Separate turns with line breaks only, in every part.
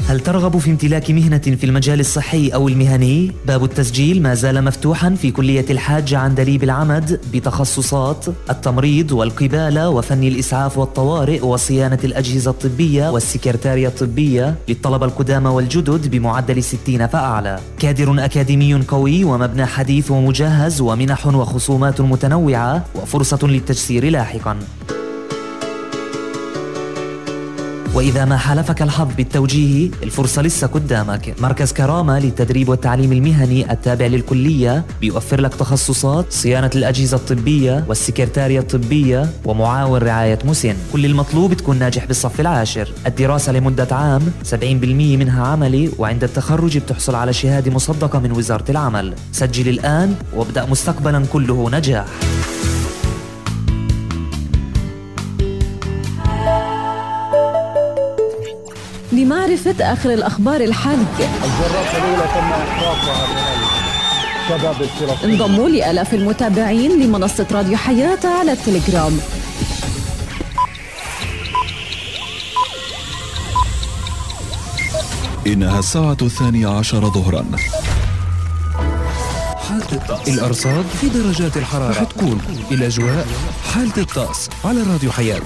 هل ترغب في امتلاك مهنة في المجال الصحي أو المهني؟ باب التسجيل ما زال مفتوحا في كلية الحاج عندليب العمد بتخصصات التمريض والقبالة وفن الإسعاف والطوارئ وصيانة الأجهزة الطبية والسكرتارية الطبية للطلبة القدامى والجدد بمعدل 60 فأعلى كادر أكاديمي قوي ومبنى حديث ومجهز ومنح وخصومات متنوعة وفرصة للتجسير لاحقا وإذا ما حالفك الحظ بالتوجيه الفرصة لسه قدامك مركز كرامة للتدريب والتعليم المهني التابع للكلية بيوفر لك تخصصات صيانة الأجهزة الطبية والسكرتارية الطبية ومعاون رعاية مسن كل المطلوب تكون ناجح بالصف العاشر الدراسة لمدة عام 70% منها عملي وعند التخرج بتحصل على شهادة مصدقة من وزارة العمل سجل الآن وابدأ مستقبلا كله نجاح
لمعرفة آخر الأخبار الحالية
الجرافة الأولى تم إحراقها من الشباب الفلسطيني
انضموا لآلاف المتابعين لمنصة راديو حياة على التليجرام
إنها الساعة الثانية عشر ظهرا
حالة الطقس الأرصاد في درجات الحرارة رح تكون الأجواء حالة الطقس على راديو حياة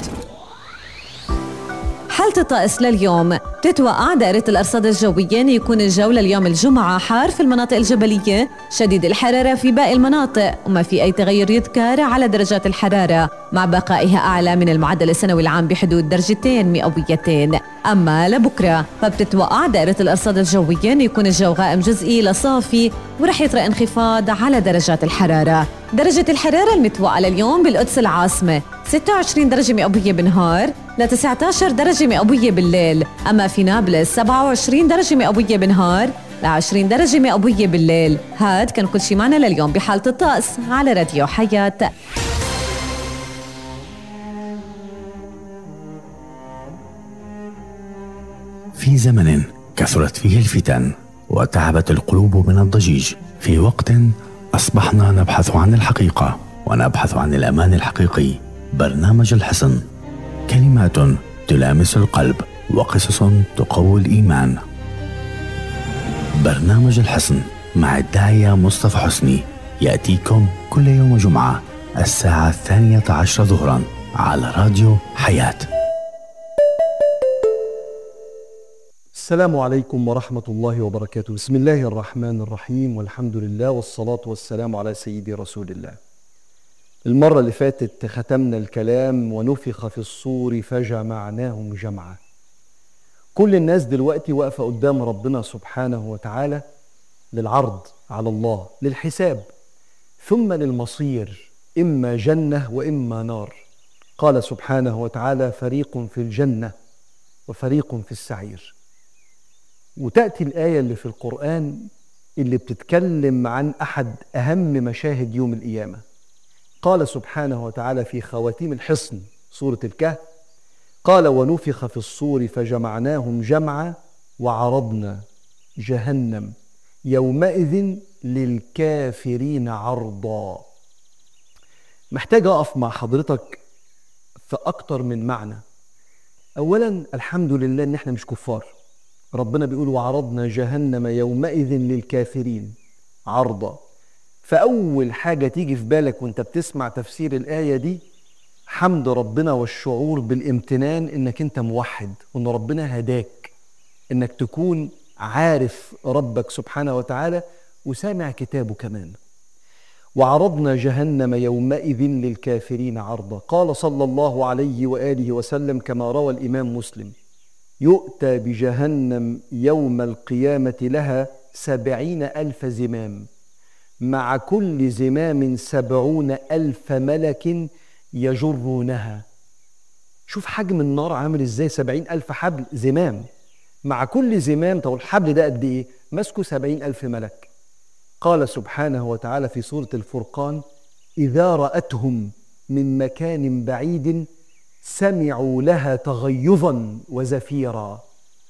حالة الطقس لليوم تتوقع دائرة الأرصاد الجوية أن يكون الجو لليوم الجمعة حار في المناطق الجبلية شديد الحرارة في باقي المناطق وما في أي تغير يذكر على درجات الحرارة مع بقائها أعلى من المعدل السنوي العام بحدود درجتين مئويتين أما لبكرة فبتتوقع دائرة الأرصاد الجوية أن يكون الجو غائم جزئي لصافي ورح يطرأ انخفاض على درجات الحرارة درجة الحرارة المتوقعة لليوم بالقدس العاصمة 26 درجة مئوية بالنهار ل 19 درجة مئوية بالليل أما في نابلس 27 درجة مئوية بالنهار ل 20 درجة مئوية بالليل هاد كان كل شي معنا لليوم بحالة الطقس على راديو حياة
في زمن كثرت فيه الفتن وتعبت القلوب من الضجيج في وقت اصبحنا نبحث عن الحقيقه ونبحث عن الامان الحقيقي برنامج الحصن كلمات تلامس القلب وقصص تقوي الايمان برنامج الحصن مع الداعيه مصطفى حسني ياتيكم كل يوم جمعه الساعه الثانيه عشر ظهرا على راديو حياه
السلام عليكم ورحمة الله وبركاته بسم الله الرحمن الرحيم والحمد لله والصلاة والسلام على سيدي رسول الله المرة اللي فاتت ختمنا الكلام ونفخ في الصور فجمعناهم جمعا كل الناس دلوقتي واقفة قدام ربنا سبحانه وتعالى للعرض على الله للحساب ثم للمصير إما جنة وإما نار قال سبحانه وتعالى فريق في الجنة وفريق في السعير وتأتي الآية اللي في القرآن اللي بتتكلم عن أحد أهم مشاهد يوم القيامة قال سبحانه وتعالى في خواتيم الحصن سورة الكهف قال ونفخ في الصور فجمعناهم جمعا وعرضنا جهنم يومئذ للكافرين عرضا محتاج أقف مع حضرتك في أكتر من معنى أولا الحمد لله إن احنا مش كفار ربنا بيقول وعرضنا جهنم يومئذ للكافرين عرضا فأول حاجة تيجي في بالك وانت بتسمع تفسير الآية دي حمد ربنا والشعور بالامتنان انك انت موحد وان ربنا هداك انك تكون عارف ربك سبحانه وتعالى وسامع كتابه كمان وعرضنا جهنم يومئذ للكافرين عرضا قال صلى الله عليه وآله وسلم كما روى الإمام مسلم يؤتى بجهنم يوم القيامة لها سبعين ألف زمام مع كل زمام سبعون ألف ملك يجرونها شوف حجم النار عامل ازاي سبعين ألف حبل زمام مع كل زمام طب الحبل ده قد ايه مسكه سبعين ألف ملك قال سبحانه وتعالى في سورة الفرقان إذا رأتهم من مكان بعيد سمعوا لها تغيظا وزفيرا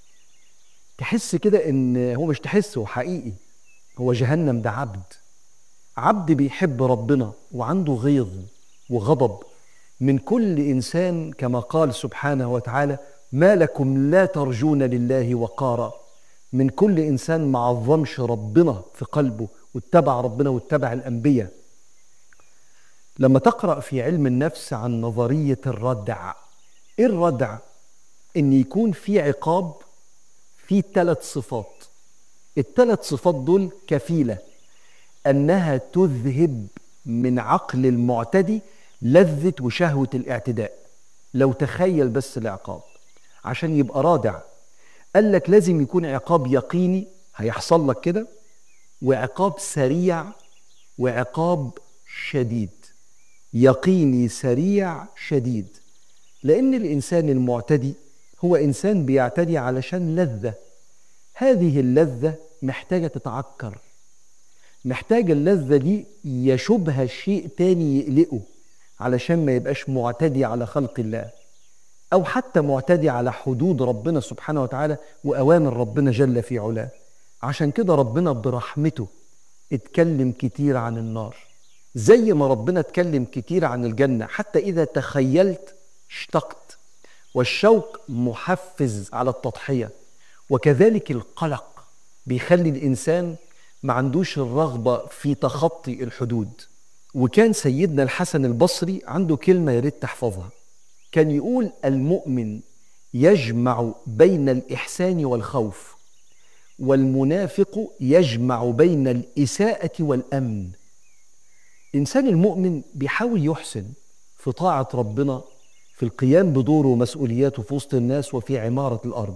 تحس كده ان هو مش تحس هو حقيقي هو جهنم ده عبد عبد بيحب ربنا وعنده غيظ وغضب من كل انسان كما قال سبحانه وتعالى ما لكم لا ترجون لله وقارا من كل إنسان ما عظمش ربنا في قلبه واتبع ربنا واتبع الأنبياء لما تقرأ في علم النفس عن نظرية الردع إيه الردع؟ إن يكون في عقاب في ثلاث صفات الثلاث صفات دول كفيلة أنها تذهب من عقل المعتدي لذة وشهوة الاعتداء لو تخيل بس العقاب عشان يبقى رادع قال لك لازم يكون عقاب يقيني هيحصل لك كده وعقاب سريع وعقاب شديد يقيني سريع شديد لأن الإنسان المعتدي هو إنسان بيعتدي علشان لذة هذه اللذة محتاجة تتعكر محتاجة اللذة دي يشبها شيء تاني يقلقه علشان ما يبقاش معتدي على خلق الله أو حتى معتدي على حدود ربنا سبحانه وتعالى وأوامر ربنا جل في علاه عشان كده ربنا برحمته اتكلم كتير عن النار زي ما ربنا اتكلم كتير عن الجنة حتى إذا تخيلت اشتقت والشوق محفز على التضحية وكذلك القلق بيخلي الإنسان ما عندوش الرغبة في تخطي الحدود وكان سيدنا الحسن البصري عنده كلمة يريد تحفظها كان يقول المؤمن يجمع بين الإحسان والخوف والمنافق يجمع بين الإساءة والأمن إنسان المؤمن بيحاول يحسن في طاعة ربنا في القيام بدوره ومسؤولياته في وسط الناس وفي عمارة الأرض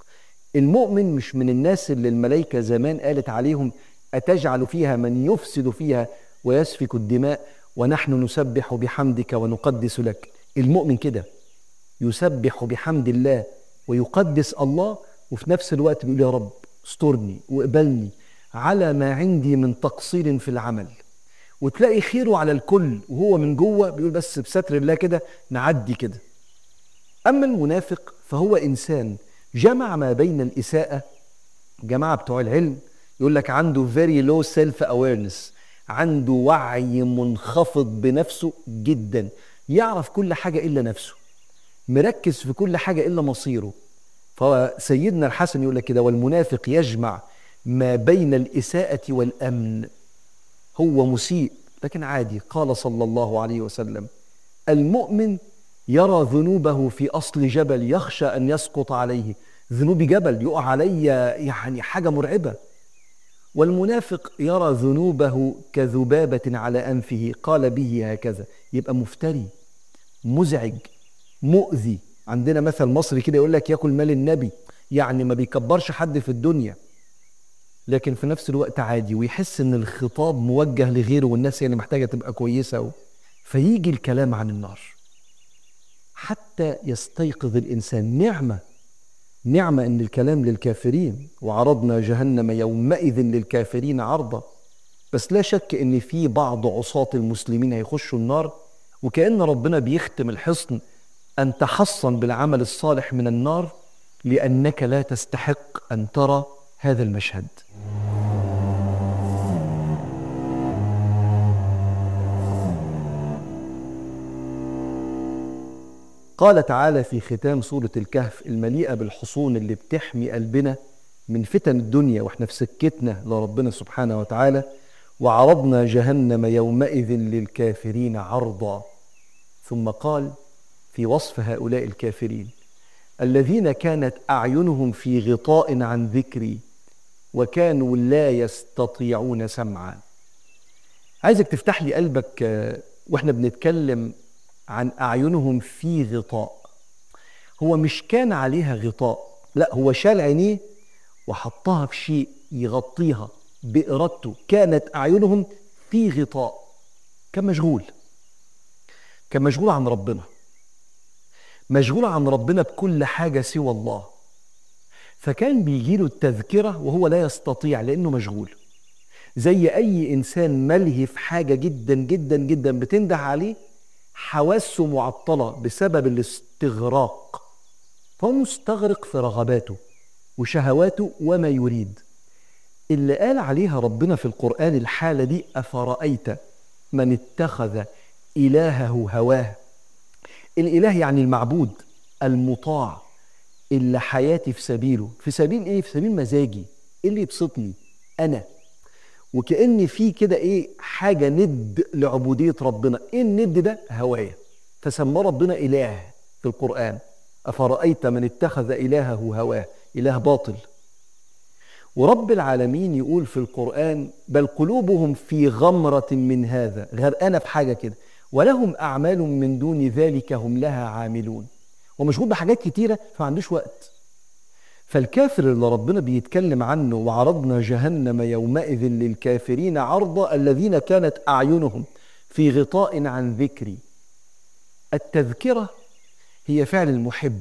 المؤمن مش من الناس اللي الملائكة زمان قالت عليهم أتجعل فيها من يفسد فيها ويسفك الدماء ونحن نسبح بحمدك ونقدس لك المؤمن كده يسبح بحمد الله ويقدس الله وفي نفس الوقت بيقول يا رب استرني واقبلني على ما عندي من تقصير في العمل وتلاقي خيره على الكل وهو من جوه بيقول بس بستر الله كده نعدي كده اما المنافق فهو انسان جمع ما بين الاساءه جماعه بتوع العلم يقول لك عنده very low self awareness عنده وعي منخفض بنفسه جدا يعرف كل حاجه الا نفسه مركز في كل حاجه الا مصيره فسيدنا الحسن يقول لك كده والمنافق يجمع ما بين الاساءه والامن هو مسيء لكن عادي قال صلى الله عليه وسلم المؤمن يرى ذنوبه في اصل جبل يخشى ان يسقط عليه ذنوب جبل يقع علي يعني حاجه مرعبه والمنافق يرى ذنوبه كذبابه على انفه قال به هكذا يبقى مفتري مزعج مؤذي عندنا مثل مصري كده يقول لك ياكل مال النبي يعني ما بيكبرش حد في الدنيا لكن في نفس الوقت عادي ويحس ان الخطاب موجه لغيره والناس هي اللي محتاجه تبقى كويسه و... فيجي الكلام عن النار حتى يستيقظ الانسان نعمه نعمه ان الكلام للكافرين وعرضنا جهنم يومئذ للكافرين عرضا بس لا شك ان في بعض عصاة المسلمين هيخشوا النار وكأن ربنا بيختم الحصن أن تحصن بالعمل الصالح من النار لأنك لا تستحق أن ترى هذا المشهد قال تعالى في ختام سورة الكهف المليئة بالحصون اللي بتحمي قلبنا من فتن الدنيا واحنا في سكتنا لربنا سبحانه وتعالى وعرضنا جهنم يومئذ للكافرين عرضا ثم قال في وصف هؤلاء الكافرين الذين كانت اعينهم في غطاء عن ذكري وكانوا لا يستطيعون سمعا عايزك تفتح لي قلبك آه، واحنا بنتكلم عن اعينهم في غطاء هو مش كان عليها غطاء لا هو شال عينيه وحطها في شيء يغطيها بإرادته كانت أعينهم في غطاء كان مشغول كان مشغول عن ربنا مشغول عن ربنا بكل حاجة سوى الله فكان بيجيله التذكرة وهو لا يستطيع لأنه مشغول زي أي إنسان ملهي في حاجة جدا جدا جدا بتنده عليه حواسه معطلة بسبب الاستغراق فهو مستغرق في رغباته وشهواته وما يريد اللي قال عليها ربنا في القرآن الحالة دي أفرأيت من اتخذ إلهه هواه الإله يعني المعبود المطاع اللي حياتي في سبيله في سبيل إيه؟ في سبيل مزاجي ايه اللي يبسطني انا وكأن في كده ايه حاجة ند لعبودية ربنا ايه الند ده هوايا فسمى ربنا إله في القرآن أفرأيت من اتخذ إلهه هواه إله باطل ورب العالمين يقول في القرآن بل قلوبهم في غمرة من هذا غرقانة في حاجة كده ولهم أعمال من دون ذلك هم لها عاملون ومشغول بحاجات كتيرة فما عندوش وقت فالكافر اللي ربنا بيتكلم عنه وعرضنا جهنم يومئذ للكافرين عرض الذين كانت أعينهم في غطاء عن ذكري التذكرة هي فعل المحب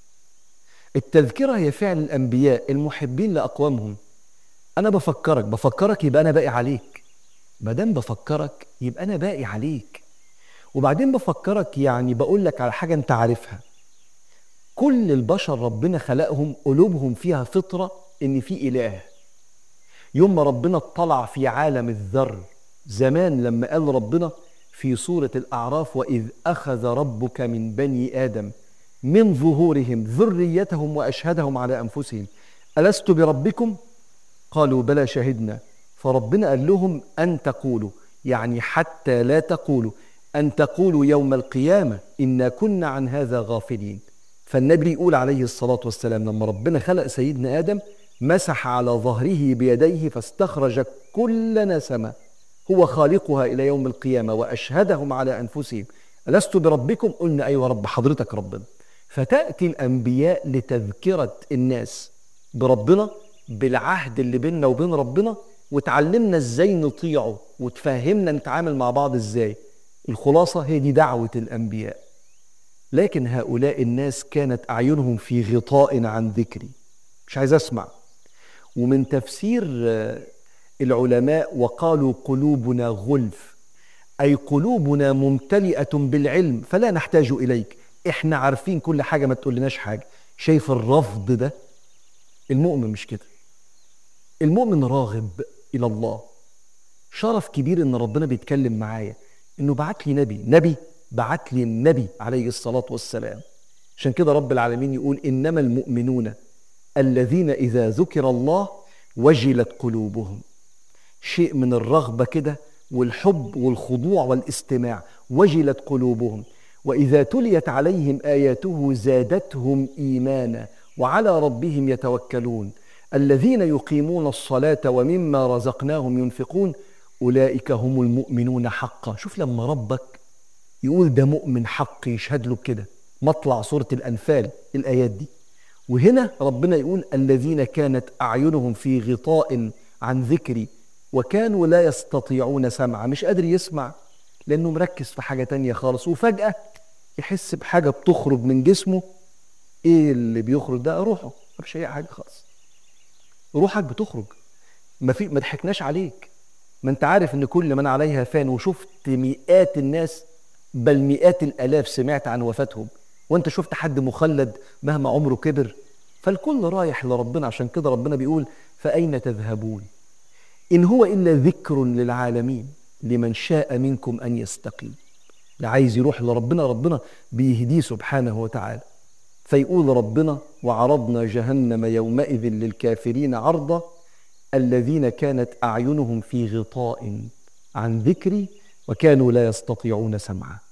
التذكرة هي فعل الأنبياء المحبين لأقوامهم أنا بفكرك بفكرك يبقى أنا باقي عليك ما دام بفكرك يبقى أنا باقي عليك وبعدين بفكرك يعني بقول لك على حاجة أنت عارفها كل البشر ربنا خلقهم قلوبهم فيها فطرة إن في إله يوم ما ربنا اطلع في عالم الذر زمان لما قال ربنا في سورة الأعراف وإذ أخذ ربك من بني آدم من ظهورهم ذريتهم وأشهدهم على أنفسهم ألست بربكم؟ قالوا بلى شهدنا فربنا قال لهم أن تقولوا يعني حتى لا تقولوا أن تقولوا يوم القيامة إنا كنا عن هذا غافلين فالنبي يقول عليه الصلاة والسلام لما ربنا خلق سيدنا آدم مسح على ظهره بيديه فاستخرج كل نسمة هو خالقها إلى يوم القيامة وأشهدهم على أنفسهم ألست بربكم؟ قلنا أيوة رب حضرتك ربنا فتأتي الأنبياء لتذكرة الناس بربنا بالعهد اللي بيننا وبين ربنا وتعلمنا ازاي نطيعه وتفهمنا نتعامل مع بعض ازاي الخلاصة هي دي دعوة الأنبياء لكن هؤلاء الناس كانت أعينهم في غطاء عن ذكري مش عايز أسمع ومن تفسير العلماء وقالوا قلوبنا غلف أي قلوبنا ممتلئة بالعلم فلا نحتاج إليك إحنا عارفين كل حاجة ما تقولناش حاجة شايف الرفض ده المؤمن مش كده المؤمن راغب إلى الله شرف كبير إن ربنا بيتكلم معايا إنه بعت لي نبي نبي بعت لي النبي عليه الصلاة والسلام عشان كده رب العالمين يقول إنما المؤمنون الذين إذا ذكر الله وجلت قلوبهم شيء من الرغبة كده والحب والخضوع والاستماع وجلت قلوبهم وإذا تليت عليهم آياته زادتهم إيمانا وعلى ربهم يتوكلون الذين يقيمون الصلاة ومما رزقناهم ينفقون أولئك هم المؤمنون حقا شوف لما ربك يقول ده مؤمن حق يشهد له بكده مطلع سورة الأنفال الآيات دي وهنا ربنا يقول الذين كانت أعينهم في غطاء عن ذكري وكانوا لا يستطيعون سمع مش قادر يسمع لأنه مركز في حاجة تانية خالص وفجأة يحس بحاجة بتخرج من جسمه ايه اللي بيخرج ده روحه مفيش اي حاجه خالص روحك بتخرج ما في ما ضحكناش عليك ما انت عارف ان كل من عليها فان وشفت مئات الناس بل مئات الالاف سمعت عن وفاتهم وانت شفت حد مخلد مهما عمره كبر فالكل رايح لربنا عشان كده ربنا بيقول فاين تذهبون ان هو الا ذكر للعالمين لمن شاء منكم ان يستقيم اللي عايز يروح لربنا ربنا بيهديه سبحانه وتعالى فيقول ربنا وعرضنا جهنم يومئذ للكافرين عرضا الذين كانت اعينهم في غطاء عن ذكري وكانوا لا يستطيعون سمعا